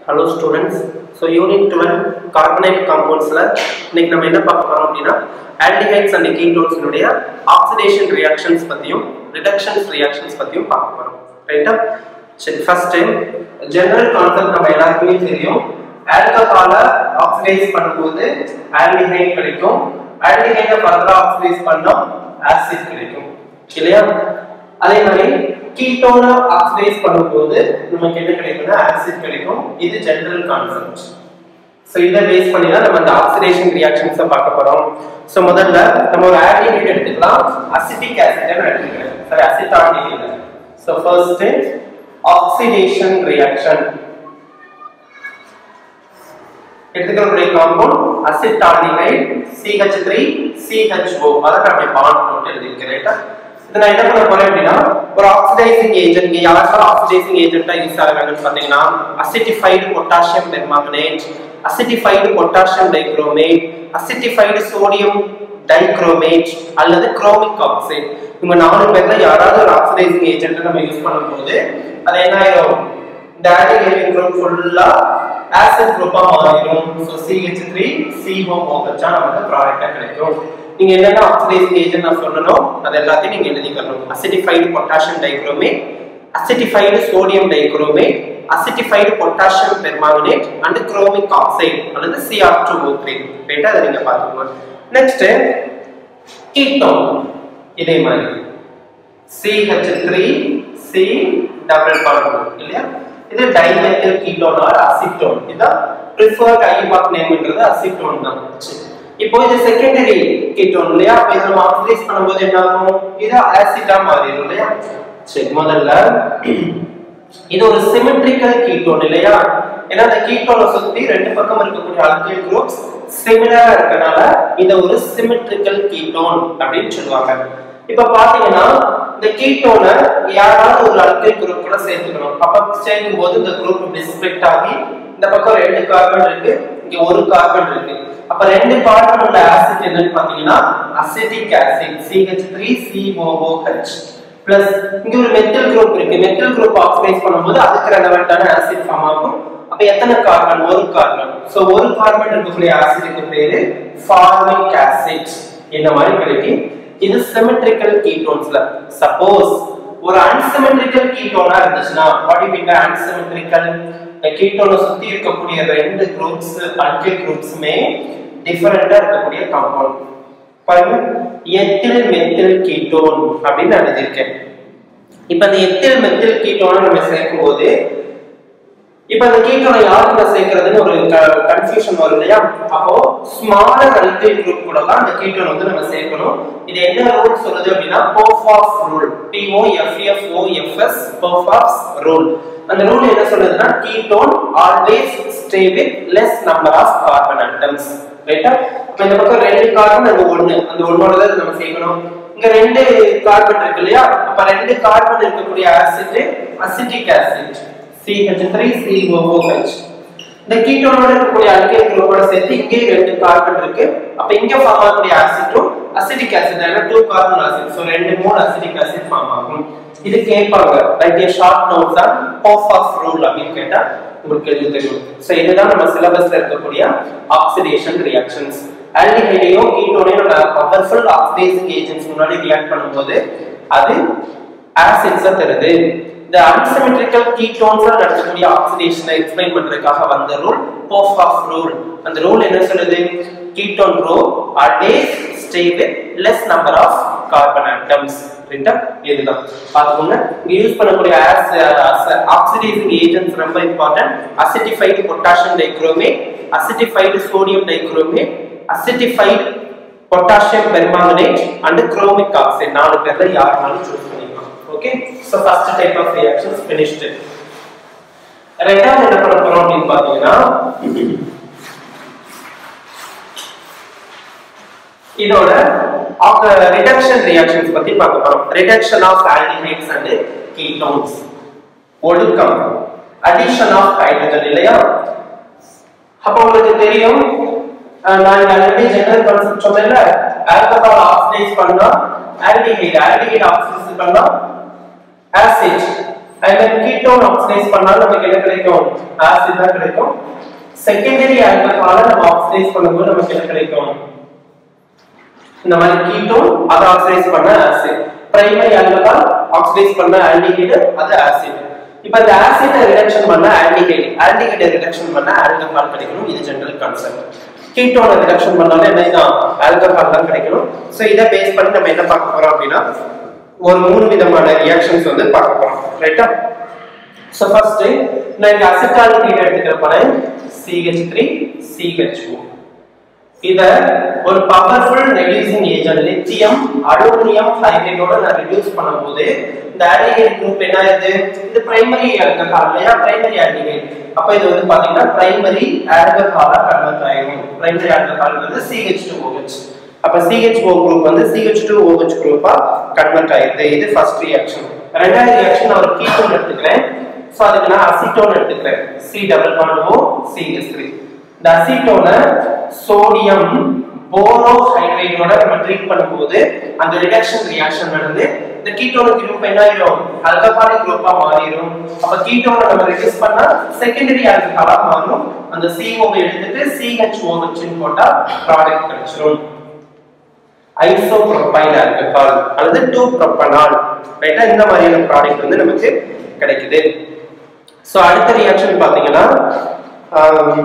Hello students so unit twelve carbonyl காம்பவுண்ட்ஸில் இன்னைக்கு நம்ம என்ன பார்க்க போகிறோம் அப்படின்னா ஆல்டிஹைட்ஸ் அண்ட் கீட்டோன்ஸினுடைய ஆக்சிடேஷன் ரியாக்ஷன்ஸ் பற்றியும் ரிடக்ஷன்ஸ் ரியாக்ஷன்ஸ் பற்றியும் பார்க்க போகிறோம் ரைட்டா சரி ஃபர்ஸ்ட் ஜெனரல் கான்செப்ட் நம்ம எல்லாருக்குமே தெரியும் ஆல்கஹாலை ஆக்சிடைஸ் பண்ணும்போது ஆல்டிஹைட் கிடைக்கும் ஆல்டிஹைடை ஃபர்தரா ஆக்சிடைஸ் பண்ணா ஆசிட் கிடைக்கும் இல்லையா அதே மாதிரி கீட்டோனை ஆக்சிடைஸ் பண்ணும்போது நமக்கு என்ன கிடைக்கும்னா ஆசிட் கிடைக்கும் இது ஜெனரல் கான்செப்ட் ஸோ இதை பேஸ் பண்ணி தான் நம்ம இந்த ஆக்சிடேஷன் ரியாக்ஷன்ஸை பார்க்க போறோம் ஸோ முதல்ல நம்ம ஒரு ஆல்டிஹைட் எடுத்துக்கலாம் அசிட்டிக் ஆசிட் எடுத்துக்கிறேன் சரி acetaldehyde so first oxidation reaction எடுத்துக்கக்கூடிய காம்பவுண்ட் அசிட்டால்டிஹைட் CH3 CHO அத அப்படியே பாண்ட் போட்டு எழுதிருக்கேன் ரைட்டா இது நான் என்ன பண்ண போறேன் அப்படின்னா ஒரு ஆக்சிடைசிங் ஏஜென்ட் இங்க யாருக்காவது ஆக்சிடைசிங் ஏஜென்ட்டா யூஸ் ஆகுறாங்கன்னு பாத்தீங்கன்னா acidified potassium permanganate acidified potassium dichromate acidified sodium dichromate அல்லது குரோமிக் ஆக்சைடு இவங்க நாலு பேர்ல யாராவது ஒரு ஆக்சிடைசிங் ஏஜென்ட் நம்ம யூஸ் பண்ணும்போது அது என்ன ஆயிரும் இந்த ஆல்டிஹைட் குரூப் ஃபுல்லா ஆசிட் குரூப்பா மாறிடும் சோ CH3 COOH நமக்கு ப்ராடக்ட்டா கிடைக்கும் நீங்க என்னென்ன ஆக்சிடைசிங் ஏஜென்ட் நான் சொல்லணும் அது எல்லாத்தையும் நீங்க எழுதிக்கணும் acidified potassium dichromate acidified sodium dichromate acidified potassium permanganate and chromic oxide அல்லது Cr2O3 ரைட்டா அதை நீங்க பாத்துக்கணும் நெக்ஸ்ட் கீட்டோன் இதே மாதிரி CH3 C டபுள் பாண்ட் இல்லையா இது டைமெத்தில் கீட்டோன் ஆர் அசிட்டோன் இதான் ப்ரிஃபர்ட் ஐபாக் நேம்ன்றது அசிட்டோன் தான் சரி. இப்போ இது செகண்டரி கீட்டோன் இல்லையா அப்ப இதை நம்ம ஆக்சிடைஸ் பண்ணும்போது என்ன ஆகும் இது ஆசிட்டா மாறிடும் இல்லையா சரி முதல்ல இது ஒரு சிமெட்ரிக்கல் கீட்டோன் இல்லையா ஏன்னா அந்த கீட்டோனை சுத்தி ரெண்டு பக்கம் இருக்கக்கூடிய அல்கைல் குரூப்ஸ் சிமிலரா இருக்கனால இத ஒரு சிமெட்ரிக்கல் கீட்டோன் அப்படின்னு சொல்லுவாங்க இப்ப பாத்தீங்கன்னா இந்த கீட்டோனை யாராவது ஒரு அல்கைல் குரூப் கூட சேர்த்துக்கணும் அப்ப சேர்க்கும் போது இந்த குரூப் இப்படி ஸ்ப்ளிட் ஆகி இந்த பக்கம் ரெண்டு கார்பன் இருக்கு இங்க ஒரு கார்பன் இருக்கு அப்ப ரெண்டு கார்பன் உள்ள ஆசிட் என்னன்னு பாத்தீங்கன்னா அசிட்டிக் ஆசிட் CH3COOH பிளஸ் இங்க ஒரு மெத்தில் குரூப் இருக்கு மெத்தில் குரூப் ஆக்சிடைஸ் பண்ணும்போது அதுக்கு ரெலவெண்டான ஆசிட் ஃபார்ம் ஆகும் அப்ப எத்தனை கார்பன் ஒரு கார்பன் சோ ஒரு கார்பன் இருக்கக்கூடிய ஆசிடுக்கு பேரு ஃபார்மிக் ஆசிட் இந்த மாதிரி கிடைக்கும் இது சிமெட்ரிக்கல் கீட்டோன்ஸ்ல சப்போஸ் ஒரு அன்சிமெட்ரிக்கல் கீட்டோனா இருந்துச்சுன்னா வாட் யூ மீன் அன்சிமெட்ரிக்கல் கீட்டோனை சுத்தி இருக்கக்கூடிய ரெண்டு குரூப்ஸ் அல்கைல் குரூப்ஸுமே டிஃபரெண்டா இருக்கக்கூடிய காம்பவுண்ட் பாருங்க எத்தில் மெத்தில் கீட்டோன் அப்படின்னு நான் எழுதியிருக்கேன் இப்ப அந்த எத்தில் மெத்தில் கீட்டோனை நம்ம சேர்க்கும் போது இப்ப அந்த கீட்டோனை யார் கூட சேர்க்கறதுன்னு ஒரு கன்ஃபியூஷன் வரும் இல்லையா அப்போ ஸ்மாலர் அல்கைல் குரூப் கூட தான் அந்த கீட்டோன் வந்து நம்ம சேர்க்கணும் இது என்ன ரூல் சொல்லுது அப்படின்னா Popoff rule P O F F O F S Popoff's rule அந்த ரூல் என்ன சொல்லுதுன்னா ketone always stay with less number of carbon atoms ரைட்டா இப்ப இந்த பக்கம் ரெண்டு கார்பன் அங்க ஒண்ணு அந்த ஒண்ணோட தான் நம்ம சேர்க்கணும் இங்க ரெண்டு கார்பன் இருக்கு இல்லையா அப்ப ரெண்டு கார்பன் இருக்கக்கூடிய ஆசிட் அசிட்டிக் ஆசிட் CH3COOH இந்த கீட்டோனோட இருக்கக்கூடிய அல்கைல் குரூப்போட சேர்த்து இங்கே ரெண்டு கார்பன் இருக்கு அப்ப இங்க ஃபார்ம் ஆகக்கூடிய ஆசிட்டும் அசிட்டிக் ஆசிட் ஏன்னா டூ கார்பன் ஆசிட் சோ ரெண்டு மூணு அசிட்டிக் ஆசிட் ஃபார்ம் ஆகும் இது கேட்பாங்க write a short notes on Popoff rule அப்படின்னு கேட்டா உங்களுக்கு இது தெரியும் சோ இதுதான் நம்ம சிலபஸ்ல இருக்கக்கூடிய ஆக்சிடேஷன் ரியாக்ஷன்ஸ் ஆல்டிஹைடையோ கீட்டோனையோ நம்ம பவர்ஃபுல் ஆக்சிடைசிங் ஏஜென்ட்ஸ் முன்னாடி ரியாக்ட் பண்ணும்போது அது ஆசிட்ஸை தருது இந்த அன்சிமெட்ரிக்கல் கீட்டோன்ஸ் நடக்கக்கூடிய ஆக்சிடேஷனை எக்ஸ்பிளைன் பண்றதுக்காக வந்த ரூல் போஃப் ஆஃப் ரூல் அந்த ரூல் என்ன சொல்லுது கீட்டோன் ரோ always stay with less number of carbon atoms ரைட்டா இதுதான் பாத்துக்கோங்க இங்க யூஸ் பண்ணக்கூடிய ஆக்சிடைசிங் ஏஜென்ட்ஸ் ரொம்ப important acidified potassium dichromate acidified sodium dichromate acidified potassium permanganate and chromic oxide நாலு பேர்ல யாருனாலும் சூஸ் பண்ணிக்கலாம் okay so first type of reactions finished ரெண்டாவது என்ன பண்ண போறோம் அப்படின்னு பாத்தீங்கன்னா இதோட ரிடக்ஷன் ரியாக்ஷன்ஸ் பத்தி பார்க்க போறோம் reduction of aldehydes and ketones ஒடுக்கம் அடிஷன் ஆஃப் ஹைட்ரஜன் இல்லையா அப்ப உங்களுக்கு தெரியும் அஹ் நான் ஆல்ரெடி ஜெனரல் கான்செப்ட் சொன்னேன்ல ஆல்கஹால் ஆக்சிடைஸ் பண்ணா ஆல்டிஹைட் ஆல்டிஹைட் ஆக்சிடைஸ் பண்ணா ஆசிட் அதே மாதிரி கீட்டோன் ஆக்சிடைஸ் பண்ணாலும் நமக்கு என்ன கிடைக்கும் ஆசிட் தான் கிடைக்கும் செகண்டரி ஆல்கஹாலை நம்ம ஆக்சிடைஸ் பண்ணும்போது நமக்கு என்ன கிடைக்கும் இந்த மாதிரி கீட்டோன் அதை ஆக்சிடைஸ் பண்ண ஆசிட் பிரைமரி ஆல்கஹால் ஆக்சிடைஸ் பண்ண ஆல்டிஹைடு அது ஆசிட் இப்போ இந்த ஆசிட்டை ரிடக்ஷன் பண்ண ஆல்டிஹைடு ஆல்டிஹைடை ரிடக்ஷன் பண்ண ஆல்கஹால் கிடைக்கணும் இது ஜெனரல் கான்செப்ட் கீட்டோனை ரிடக்ஷன் பண்ணாலும் என்ன ஆல்கஹால் தான் கிடைக்கணும் ஸோ இதை பேஸ் பண்ணி நம்ம என்ன பார்க்க போறோம் அப்படின்னா ஒரு மூணு விதமான ரியாக்ஷன்ஸ் வந்து பார்க்க போறோம் ரைட்டா ஸோ ஃபர்ஸ்ட் நான் இங்க அசிட்டாலிட்டி எடுத்துக்கிற போறேன் சிஹெச் த்ரீ சிஹெச்ஓ இத ஒரு powerful reducing agent lithium aluminium ஹைட்ரேட்டோட நான் ரெடியூஸ் பண்ணும்போது இந்த ஆல்டிஹைட் குரூப் என்ன ஆகுது இது பிரைமரி ஆல்கஹால் இல்லையா பிரைமரி ஆல்டிஹைட் அப்ப இது வந்து பாத்தீங்கன்னா பிரைமரி ஆல்கஹாலா கன்வெர்ட் ஆகும் பிரைமரி ஆல்கஹால்ங்கிறது CH2OH அப்ப CHO குரூப் வந்து CH2OH குரூப்பா கன்வெர்ட் ஆயிடுது இது ஃபர்ஸ்ட் ரியாக்ஷன் ரெண்டாவது ரியாக்ஷன் நான் ஒரு கீட்டோன் எடுத்துக்கிறேன் சோ அதுக்கு நான் அசிட்டோன் எடுத்துக்கிறேன் C double bond O CH3 இந்த அசிட்டோனை சோடியம் போரோஹைட்ரேட்டோட நம்ம ட்ரீட் பண்ணும்போது அந்த ரிடக்ஷன் ரியாக்ஷன் நடந்து இந்த கீட்டோன குரூப் என்ன ஆயிடும் ஆல்கஹாலிக் குரூப்பா மாறிடும் அப்ப கீட்டோனை நம்ம ரெடியூஸ் பண்ணா செகண்டரி ஆல்கஹாலா மாறும் அந்த CO வை எடுத்துட்டு CHOH ன்னு போட்டா ப்ராடக்ட் கிடைச்சிரும் ஐசோப்ரோபைல் ஆல்கஹால் அல்லது டூ ப்ரோபனால் ரைட்டா இந்த மாதிரியான ப்ராடக்ட் வந்து நமக்கு கிடைக்குது சோ அடுத்த ரியாக்ஷன் பாத்தீங்கன்னா ஆம்,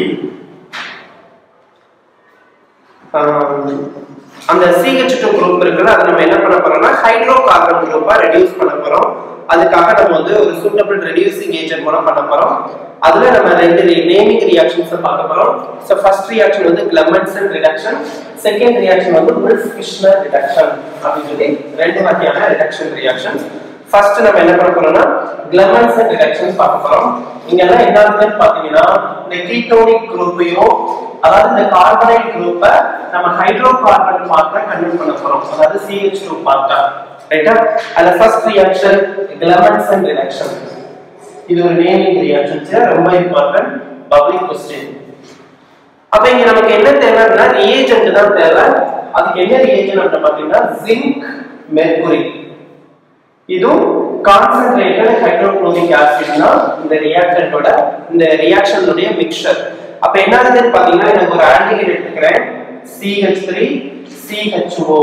ஆம், அந்த CH2 குரூப் இருக்குல்ல அதை நம்ம என்ன பண்ண போறோம்னா ஹைட்ரோ கார்பன் குரூப்பா ரெடியூஸ் பண்ண போறோம் அதுக்காக நம்ம வந்து ஒரு சூட்டபிள் ரெடியூசிங் ஏஜென்ட் மூலம் பண்ண போறோம் அதுல நம்ம ரெண்டு நேமிங் ரியாக்ஷன்ஸ் பார்க்க போறோம் சோ ஃபர்ஸ்ட் ரியாக்ஷன் வந்து கிளமன்சன் ரிடக்ஷன் செகண்ட் ரியாக்ஷன் வந்து உல்ஃப் கிருஷ்ணர் ரிடக்ஷன் அப்படின்னு சொல்லி ரெண்டு வகையான ரிடக்ஷன் ரியாக்ஷன்ஸ் ஃபர்ஸ்ட் நம்ம என்ன பண்ண போறோம்னா கிளமன்சன் ரிடக்ஷன்ஸ் பார்க்க போறோம் இங்க எல்லாம் என்ன ஆகுதுன்னு பாத்தீங்கன்னா இந்த கீட்டோனிக் குரூப்பையும் அதாவது இந்த கார்பனைட் குரூப்பை நம்ம ஹைட்ரோ கார்பன் பார்ட்டா கன்வெர்ட் பண்ண போறோம் அதாவது CH2 பார்ட்டா ரைட்டா அந்த ஃபர்ஸ்ட் ரியாக்ஷன் கிளமன்சன் ரிடக்ஷன் இது ஒரு நேமிங் ரியாக்ஷன் ரொம்ப இம்பார்ட்டன்ட் பப்ளிக் கொஸ்டின் அப்ப இங்க நமக்கு என்ன தேவைன்னா ரியேஜென்ட் தான் தேவை அதுக்கு என்ன ரியேஜென்ட் அப்படின்னு பாத்தீங்கன்னா ஜிங்க் மெர்குரி இதுவும் கான்சென்ட்ரேட்டட் ஹைட்ரோகுளோரிக் ஆசிட்னா இந்த ரியாக்டன்டோட இந்த ரியாக்ஷனுடைய மிக்சர் அப்ப என்ன ஆகுதுன்னு பாத்தீங்கன்னா எனக்கு ஒரு ஆல்டிஹைட் எடுத்துக்கிறேன் CH3 CHO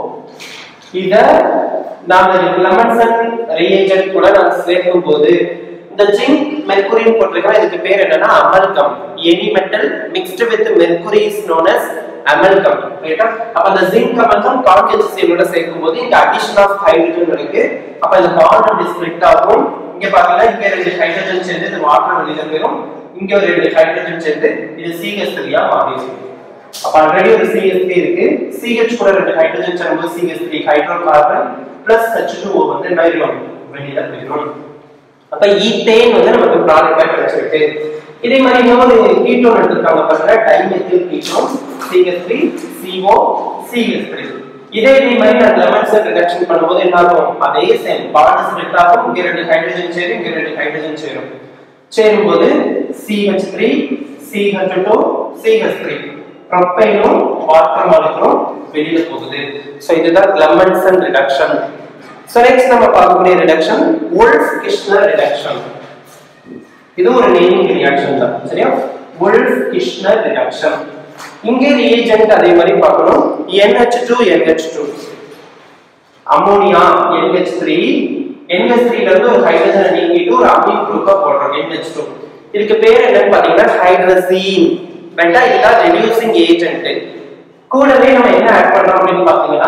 இத நாம லெமன்சன் ரியேஜென்ட் கூட நான் சேர்க்கும் போது இந்த ஜிங்க் மெர்குரின்னு போட்டிருக்கோம் இதுக்கு பேர் என்னன்னா amalgam any metal mixed with mercury is known as amalgam ரைட்டா அப்ப அந்த ஜிங்க் அமல்கம் கான்கென்சியோட சேர்க்கும் போது இங்க அடிஷன் ஆஃப் ஹைட்ரஜன் இருக்கு அப்ப இந்த பாண்ட் அப்படி ஸ்ப்ளிட் ஆகும் இங்க பாத்தீங்கன்னா இங்க ரெண்டு ஹைட்ரஜன் சேர்ந்து இது வாட்டர் வெளியில போயிடும் இங்க ஒரு ரெண்டு ஹைட்ரஜன் சேர்ந்து இது CH3 ஆ மாறிடும் அப்ப ஆல்ரெடி ஒரு CH3 இருக்கு CH கூட ரெண்டு ஹைட்ரஜன் சேரும்போது CH3 hydro carbon plus H2O வந்து என்ன ஆயிடும் வெளியில போயிடும் அப்ப ஈத்தேன் வந்து நமக்கு ப்ராடக்டா கிடைச்சிருக்கு இதே மாதிரி இன்னொரு கீட்டோன் எடுத்திருக்காங்க பாருங்க dimethyl ketone CH3 CO CH3 இதே இதே மாதிரி நான் லெமன்ஸ் ரிடக்ஷன் பண்ணும்போது என்ன ஆகும் அதே சேம் பாண்ட் ஸ்ப்ளிட் ஆகும் இங்க ரெண்டு ஹைட்ரஜன் சேரும் இங்க ரெண்டு ஹைட்ரஜன் சேரும் சேரும்போது CH3 CH2 CH3 ப்ரோப்பைனும் வாட்டர் மாலிகுலும் வெளியில போகுது சோ இதுதான் கிளமன்சன் ரிடக்ஷன் சோ நெக்ஸ்ட் நம்ம பார்க்கக்கூடிய ரிடக்ஷன் வுல்ஃப் கிருஷ்ணர் ரிடக்ஷன் இது ஒரு நேமிங் ரியாக்ஷன் தான் சரியா வுல்ஃப் கிருஷ்ணர் ரிடக்ஷன் இங்கே ரியேஜென்ட் அதே மாதிரி பார்க்கணும் NH2 NH2 ammonia NH3 NH3 ல இருந்து ஒரு ஹைட்ரஜனை நீக்கிட்டு ஒரு அமீன் குரூப்பா போடுறோம் NH2 இதுக்கு பேர் என்னன்னு பாத்தீங்கன்னா ஹைட்ரசீன் ரைட்டா இதுதான் ரெடியூசிங் ஏஜென்ட் கூடவே நம்ம என்ன ஆட் பண்றோம் அப்படின்னு பாத்தீங்கன்னா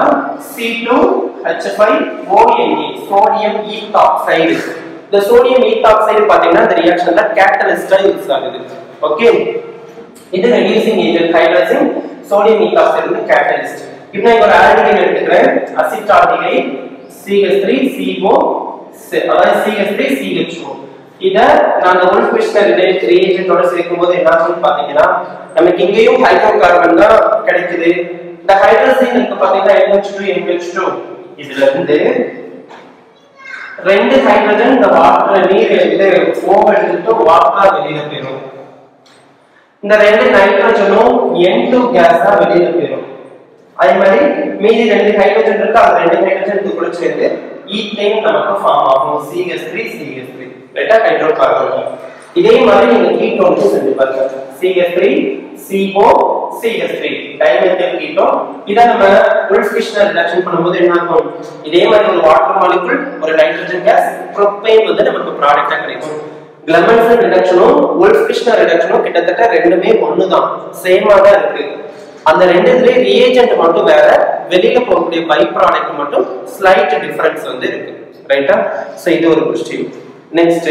C2H5ONe சோடியம் ஈத்தாக்சைடு இந்த சோடியம் ஈத்தாக்சைடு பாத்தீங்கன்னா இந்த ரியாக்ஷன்ல கேட்டலிஸ்டா யூஸ் ஆகுது ஓகே இது reducing agent hydrogen sodium ethoxide வந்து கேட்டலிஸ்ட் இப்போ நான் ஒரு ஆல்டிகைட் எடுத்துக்கிறேன் அசிட்டால்டிகைட் CH3 CO அதாவது CH3 CHO இத நான் அந்த உல்ஃப் கிருஷ்ணர் ரியேஜென்ட்டோட சேர்க்கும்போது என்ன ஆகும்னு பாத்தீங்கன்னா நமக்கு இங்கேயும் ஹைட்ரோ கார்பன் தான் கிடைக்குது இந்த ஹைட்ரஜன் இருக்கு பாத்தீங்கன்னா NH2 NH2 இதுல இருந்து ரெண்டு ஹைட்ரஜன் இந்த வாட்டர் நீர் இது ஓவர் எடுத்துட்டு வாட்டரா வெளியில போயிடும் இந்த ரெண்டு நைட்ரஜனும் N2 கேஸா வெளியில போயிடும் அதே மாதிரி மீதி ரெண்டு ஹைட்ரஜன் இருக்கு அந்த ரெண்டு ஹைட்ரஜன் இதுக்குள்ள சேர்ந்து ஈத்தேன் நமக்கு ஃபார்ம் ஆகும் CH3 CH3 ரைட்டா ஹைட்ரோகார்பன் இதே மாதிரி நீங்க கீட்டோனுக்கு செஞ்சு பாருங்க CH3 CO CH3 dimethyl ketone இத நம்ம உல்ஃபிஷ்னர் ரிடக்ஷன் பண்ணும்போது என்ன ஆகும் இதே மாதிரி ஒரு வாட்டர் மாலிகுல் ஒரு நைட்ரஜன் கேஸ் ப்ரோபேன் வந்து நமக்கு ப்ராடக்ட்டா கிடைக்கும் கிளமன்சன் ரிடக்ஷனும் உல்ஃபிஷ்னர் ரிடக்ஷனும் கிட்டத்தட்ட ரெண்டுமே ஒண்ணுதான் சேமா தான் இருக்கு அந்த ரெண்டு இதுலயே ரியேஜென்ட் மட்டும் வேற வெளியில போகக்கூடிய பை ப்ராடக்ட் மட்டும் ஸ்லைட் டிஃபரன்ஸ் வந்து இருக்கு ரைட்டா சோ இது ஒரு கொஸ்டின் நெக்ஸ்ட்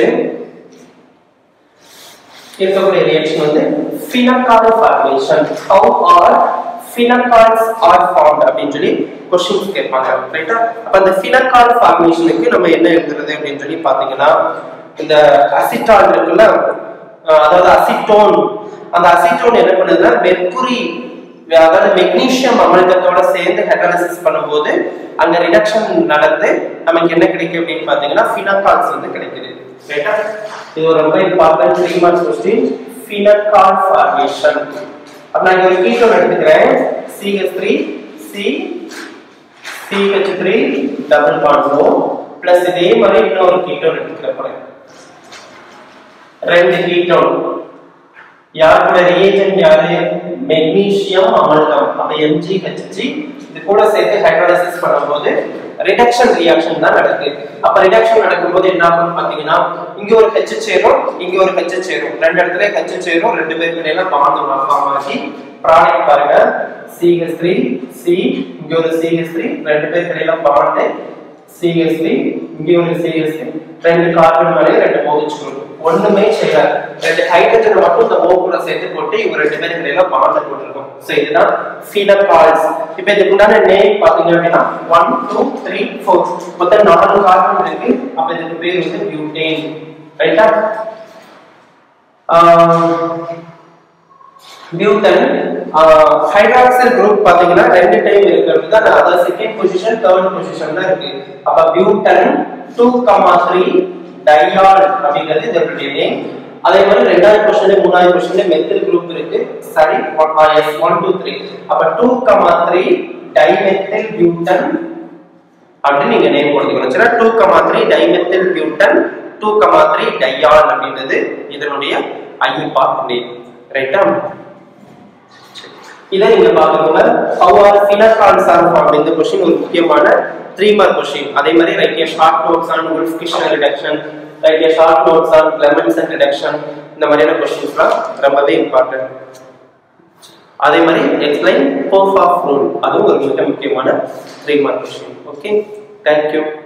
இருக்கக்கூடிய ரியாக்ஷன் வந்து pinacol formation how are pinacols are formed அப்படின்னு சொல்லி கொஸ்டின்ஸ் கேட்பாங்க ரைட்டா அப்ப அந்த ஃபினக்கால் ஃபார்மேஷனுக்கு நம்ம என்ன எழுதுறது அப்படின்னு சொல்லி பாத்தீங்கன்னா இந்த அசிட்டால் இருக்குல்ல அஹ் அதாவது அசிட்டோன் அந்த அசிட்டோன் என்ன பண்ணுதுன்னா மெர்குரி அதாவது மெக்னீசியம் அமிலத்தோட சேர்ந்து ஹைட்ராலிசிஸ் பண்ணும்போது அங்க ரிடக்ஷன் நடந்து நமக்கு என்ன கிடைக்கும் அப்படின்னு பாத்தீங்கன்னா ஃபினக்கால்ஸ் வந்து கிடைக்குது ரைட்டா இது ஒரு ரொம்ப important three marks question pinacol formation அப்ப நான் இங்க ஒரு கீட்டோன் எடுத்துக்கிறேன் CH3 C CH3 double bond O plus இதே மாதிரி இன்னொரு கீட்டோன் எடுத்துக்கிறேன் பாருங்க ரெண்டு கீட்டோன் யார் கூட ரியேஜென்ட் யாரு மெக்னீசியம் அமிலம் அப்ப MgHg இது கூட சேர்த்து ஹைட்ராலிசிஸ் பண்ணும்போது ரிடக்ஷன் ரியாக்ஷன் தான் நடக்குது அப்ப ரிடக்ஷன் நடக்கும்போது என்ன ஆகும் பாத்தீங்கன்னா இங்க ஒரு H சேரும் இங்க ஒரு H சேரும் ரெண்டு இடத்துல H சேரும் ரெண்டு பேருக்கு இடையில பாண்ட் ஃபார்ம் ஆகி ப்ராடக்ட் பாருங்க CH3 C இங்க ஒரு CH3 ரெண்டு பேருக்கு இடையில பாண்ட் CH3 இங்க ஒரு CH3 ரெண்டு கார்பன் மேலே ரெண்டு OH குரூப் ஒண்ணுமே செய்யல ரெண்டு ஹைட்ரஜன் மட்டும் இந்த O கூட சேர்த்து போட்டு இவங்க ரெண்டு பேருக்கு இடையில பாண்ட் போட்டிருக்கோம் சோ இதுதான் ஃபீனகால்ஸ் இப்போ இதுக்கு உண்டான நேம் பாத்தீங்க அப்படின்னா 1 2 3 4 மொத்தம் நாலு கார்பன் இருக்கு அப்ப இதுக்கு பேர் வந்து பியூட்டேன் ரைட்டா பியூட்டன் ஹைட்ராக்சல் குரூப் பாத்தீங்கன்னா ரெண்டு டைம் இருக்கு அப்படிதான் அதாவது செகண்ட் பொசிஷன் தேர்ட் பொசிஷன் தான் இருக்கு அப்ப பியூட்டன் 2 கமா 3 டையால் அப்படிங்கிறது இதனுடைய நேம் அதே மாதிரி ரெண்டாவது கொஸ்டின் மூணாவது கொஸ்டின் மெத்தில் குரூப் இருக்கு சரி எஸ் ஒன் டூ த்ரீ அப்ப two comma three dimethyl butane அப்படின்னு நீங்க நேம் கொடுத்துக்கணும் சரி two comma three dimethyl butane two comma three diol அப்படின்றது இதனுடைய ஐபார்ட் நேம் ரைட்டா இதை நீங்க பாத்துக்கோங்க how are pinacols are form இந்த கொஸ்டின் ஒரு முக்கியமான த்ரீ மார்க் கொஸ்டின் அதே மாதிரி write a short notes on Wolff Kishner reduction write a short notes on Clemmensen reduction இந்த மாதிரியான கொஸ்டின்ஸ்லாம் ரொம்பவே இம்பார்ட்டன்ட் அதே மாதிரி எக்ஸ்பிளைன் போஃப் ஆஃப் ரூல் அதுவும் ஒரு மிக முக்கியமான three mark question okay thank you